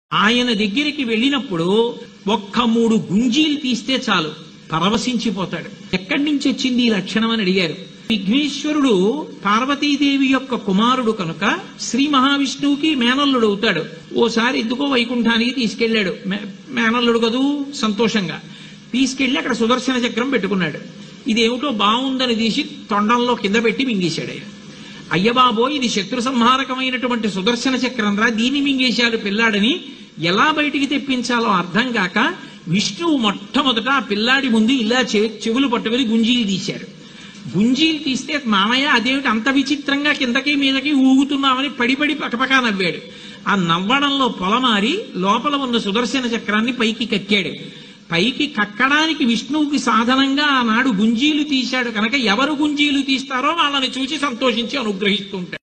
ఆయన దగ్గరికి వెళ్ళినప్పుడు ఒక్క మూడు గుంజీలు తీస్తే చాలు పరవశించిపోతాడు ఎక్కడి నుంచి వచ్చింది ఈ లక్షణం అని అడిగారు విఘ్నేశ్వరుడు పార్వతీదేవి యొక్క కుమారుడు కనుక శ్రీ మహావిష్ణువుకి మేనల్లుడు అవుతాడు ఓసారి ఎందుకో వైకుంఠానికి తీసుకెళ్లాడు మే- మేనల్లుడు కదూ సంతోషంగా తీసుకెళ్లి అక్కడ సుదర్శన చక్రం పెట్టుకున్నాడు ఇదేమిటో బాగుందని తీసి తొండంలో కింద పెట్టి మింగేశాడు ఆయన అయ్యబాబో ఇది శత్రు సంహారకమైనటువంటి సుదర్శన చక్రం రా దీన్ని మింగేశాడు పిల్లాడని ఎలా బయటికి తెప్పించాలో అర్థం కాక విష్ణువు మొట్టమొదట ఆ పిల్లాడి ముందు ఇలా చే- చెవులు పట్టుకుని గుంజీలు తీశాడు గుంజీలు తీస్తే మామయ్య అదేమిటి అంత విచిత్రంగా కిందకి మీదకి ఊగుతున్నామని పడిపడి పకపకా నవ్వాడు ఆ నవ్వడంలో పొలమారి లోపల ఉన్న సుదర్శన చక్రాన్ని పైకి కక్కాడు పైకి కక్కడానికి విష్ణువుకి సాధనంగా ఆనాడు గుంజీలు తీశాడు కనుక ఎవరు గుంజీలు తీస్తారో వాళ్ళని చూసి సంతోషించి అనుగ్రహిస్తుంటాడు